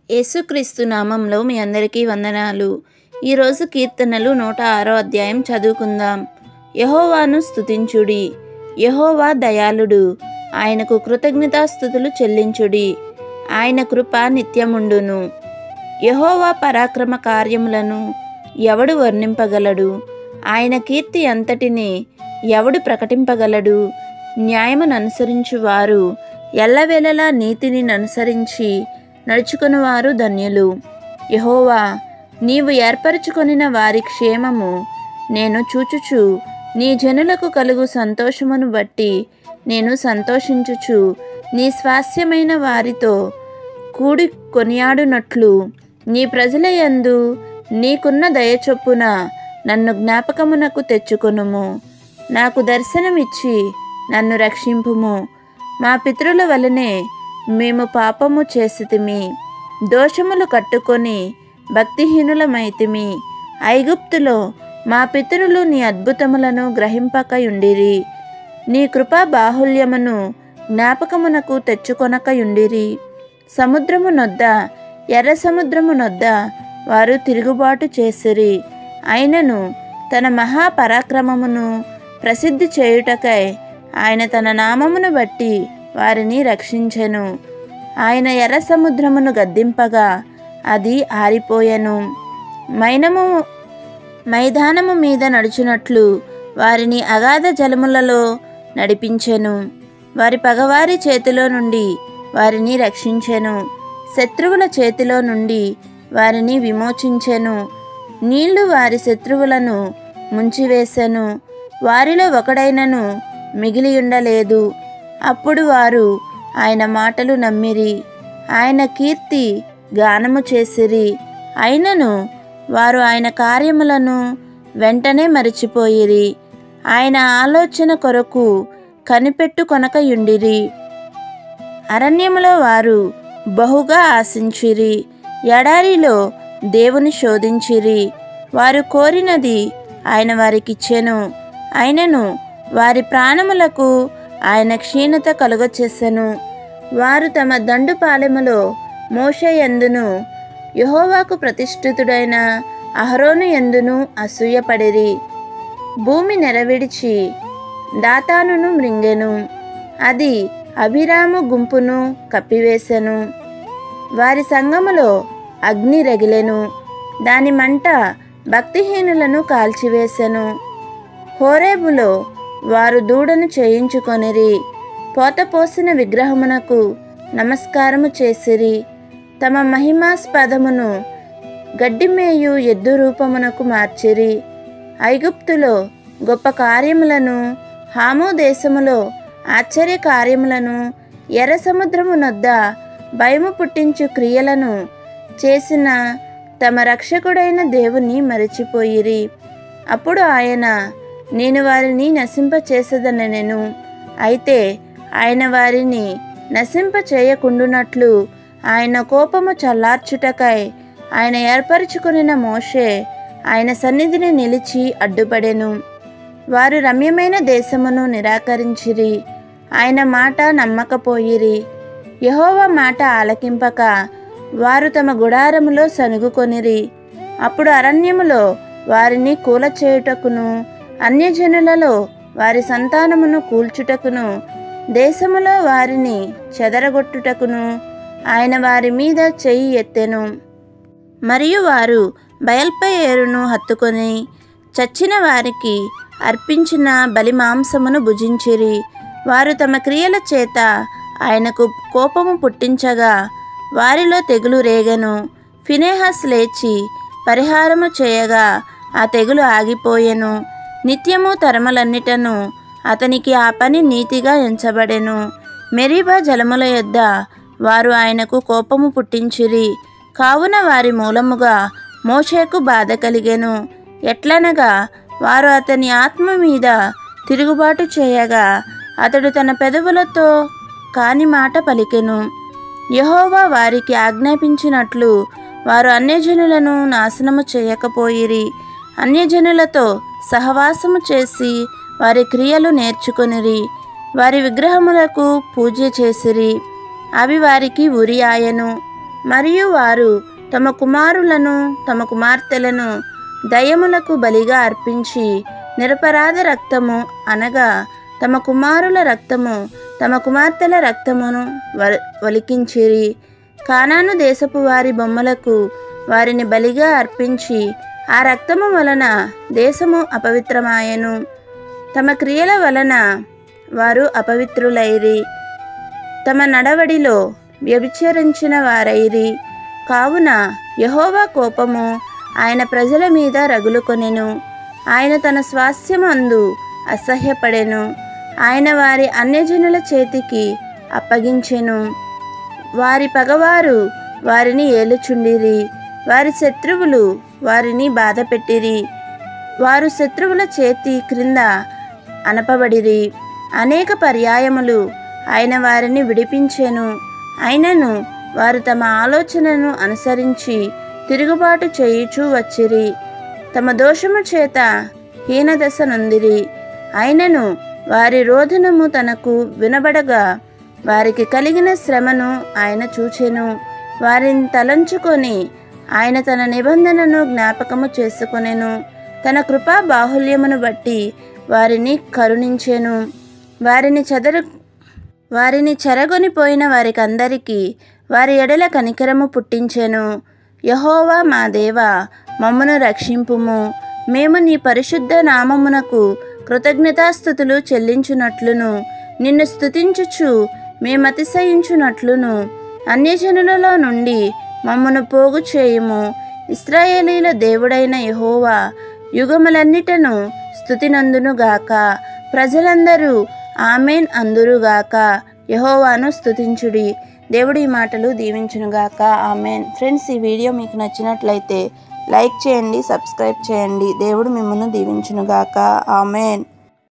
యేసుక్రీస్తు నామంలో మీ అందరికీ వందనాలు ఈరోజు కీర్తనలు నూట ఆరో అధ్యాయం చదువుకుందాం యహోవాను స్తుతించుడి యహోవా దయాళుడు ఆయనకు కృతజ్ఞతాస్థుతులు చెల్లించుడి ఆయన కృప నిత్యముండును యహోవా పరాక్రమ కార్యములను ఎవడు వర్ణింపగలడు ఆయన కీర్తి అంతటిని ఎవడు ప్రకటింపగలడు న్యాయమును అనుసరించు వారు ఎల్లవేళలా నీతిని అనుసరించి నడుచుకునివారు ధన్యులు యహోవా నీవు ఏర్పరచుకొనిన వారి క్షేమము నేను చూచుచు నీ జనులకు కలుగు సంతోషమును బట్టి నేను సంతోషించుచు నీ స్వాస్యమైన వారితో కూడి కొనియాడునట్లు నీ ప్రజల యందు నీకున్న దయచొప్పున నన్ను జ్ఞాపకమునకు తెచ్చుకొనుము నాకు దర్శనమిచ్చి నన్ను రక్షింపుము మా పితరుల వలనే మేము పాపము చేసితిమి దోషములు కట్టుకొని భక్తిహీనులమైతిమి ఐగుప్తులో మా పితరులు నీ అద్భుతములను గ్రహింపకయుండిరి నీ కృపా బాహుల్యమును జ్ఞాపకమునకు తెచ్చుకొనకయుండిరి సముద్రము నొద్ద ఎర్ర సముద్రము నొద్ద వారు తిరుగుబాటు చేసిరి అయినను తన మహాపరాక్రమమును ప్రసిద్ధి చేయుటకై ఆయన తన నామమును బట్టి వారిని రక్షించెను ఆయన ఎర్ర సముద్రమును గద్దింపగా అది ఆరిపోయెను మైనము మైదానము మీద నడుచునట్లు వారిని అగాధ జలములలో నడిపించెను వారి పగవారి చేతిలో నుండి వారిని రక్షించెను శత్రువుల చేతిలో నుండి వారిని విమోచించెను నీళ్లు వారి శత్రువులను ముంచివేశెను వారిలో ఒకడైనను మిగిలియుండలేదు అప్పుడు వారు ఆయన మాటలు నమ్మిరి ఆయన కీర్తి గానము చేసిరి అయినను వారు ఆయన కార్యములను వెంటనే మరిచిపోయిరి ఆయన ఆలోచన కొరకు కనిపెట్టుకొనకయుండిరి అరణ్యములో వారు బహుగా ఆశించిరి ఎడారిలో దేవుని శోధించిరి వారు కోరినది ఆయన వారికిచ్చెను అయినను వారి ప్రాణములకు ఆయన క్షీణత కలుగచేసెను వారు తమ దండు పాలెములో మోషే ఎందును యహోవాకు ప్రతిష్ఠితుడైన అహరోను ఎందును అసూయపడిరి భూమి నెరవిడిచి దాతానును మృంగెను అది అభిరాము గుంపును కప్పివేశెను వారి సంగములో అగ్ని రగిలెను దాని మంట భక్తిహీనులను కాల్చివేశెను హోరేబులో వారు దూడను చేయించుకొనిరి పోతపోసిన విగ్రహమునకు నమస్కారము చేసిరి తమ మహిమాస్పదమును గడ్డిమేయు ఎద్దు రూపమునకు మార్చిరి ఐగుప్తులో గొప్ప కార్యములను హామో దేశములో ఆశ్చర్య కార్యములను ఎర్ర సముద్రము నొద్ద భయము పుట్టించు క్రియలను చేసిన తమ రక్షకుడైన దేవుని మరచిపోయిరి అప్పుడు ఆయన నేను వారిని నశింపచేసేదనెను అయితే ఆయన వారిని నశింప చేయకుండునట్లు ఆయన కోపము చల్లార్చుటకై ఆయన ఏర్పరచుకునిన మోషే ఆయన సన్నిధిని నిలిచి అడ్డుపడెను వారు రమ్యమైన దేశమును నిరాకరించిరి ఆయన మాట నమ్మకపోయిరి యహోవా మాట ఆలకింపక వారు తమ గుడారములో సనుగుకొనిరి అప్పుడు అరణ్యములో వారిని కూలచేయుటకును అన్యజనులలో వారి సంతానమును కూల్చుటకును దేశములో వారిని చెదరగొట్టుటకును ఆయన వారి మీద చెయ్యి ఎత్తెను మరియు వారు బయల్పయేరును హత్తుకొని చచ్చిన వారికి అర్పించిన బలి మాంసమును భుజించిరి వారు తమ క్రియల చేత ఆయనకు కోపము పుట్టించగా వారిలో తెగులు రేగెను ఫినేహస్ లేచి పరిహారము చేయగా ఆ తెగులు ఆగిపోయెను నిత్యము తరమలన్నిటను అతనికి ఆ పని నీతిగా ఎంచబడెను మెరీబా జలముల యొద్ద వారు ఆయనకు కోపము పుట్టించిరి కావున వారి మూలముగా మోషేకు బాధ కలిగెను ఎట్లనగా వారు అతని ఆత్మ మీద తిరుగుబాటు చేయగా అతడు తన పెదవులతో కాని మాట పలికెను యహోవా వారికి ఆజ్ఞాపించినట్లు వారు అన్యజనులను నాశనము చేయకపోయిరి అన్యజనులతో సహవాసము చేసి వారి క్రియలు నేర్చుకొనిరి వారి విగ్రహములకు పూజ చేసిరి అవి వారికి ఉరి ఆయను మరియు వారు తమ కుమారులను తమ కుమార్తెలను దయములకు బలిగా అర్పించి నిరపరాధ రక్తము అనగా తమ కుమారుల రక్తము తమ కుమార్తెల రక్తమును వ- వలికించిరి కానాను దేశపు వారి బొమ్మలకు వారిని బలిగా అర్పించి ఆ రక్తము వలన దేశము అపవిత్రమాయెను తమ క్రియల వలన వారు అపవిత్రులైరి తమ నడవడిలో వ్యభిచరించిన వారైరి కావున యహోవా కోపము ఆయన ప్రజల మీద రగులుకొనెను ఆయన తన స్వాస్థ్యమందు అసహ్యపడెను ఆయన వారి అన్యజనుల చేతికి అప్పగించెను వారి పగవారు వారిని ఏలుచుండిరి వారి శత్రువులు వారిని బాధపెట్టిరి వారు శత్రువుల చేతి క్రింద అనపబడిరి అనేక పర్యాయములు ఆయన వారిని విడిపించెను అయినను వారు తమ ఆలోచనను అనుసరించి తిరుగుబాటు చేయుచూ వచ్చిరి తమ దోషము చేత హీనదశ నొందిరి అయినను వారి రోదనము తనకు వినబడగా వారికి కలిగిన శ్రమను ఆయన చూచెను వారిని తలంచుకొని ఆయన తన నిబంధనను జ్ఞాపకము చేసుకొనెను తన కృపా బాహుల్యమును బట్టి వారిని కరుణించెను వారిని చెదరు వారిని చెరగొనిపోయిన వారికందరికీ వారి ఎడల కనికరము పుట్టించెను యహోవా మా దేవ మమ్మను రక్షింపుము మేము నీ పరిశుద్ధ నామమునకు కృతజ్ఞతాస్థుతులు చెల్లించునట్లును నిన్ను స్తుతించుచు మేమతిశయించునట్లును అన్యజనులలో నుండి మమ్మను పోగు చేయుము ఇస్రాయేలీల దేవుడైన యహోవా యుగములన్నిటను స్థుతినందునుగాక ప్రజలందరూ ఆమెన్ అందురుగాక యహోవాను స్తుతించుడి దేవుడు ఈ మాటలు దీవించునుగాక ఆమెన్ ఫ్రెండ్స్ ఈ వీడియో మీకు నచ్చినట్లయితే లైక్ చేయండి సబ్స్క్రైబ్ చేయండి దేవుడు మిమ్మల్ని దీవించునుగాక ఆమెన్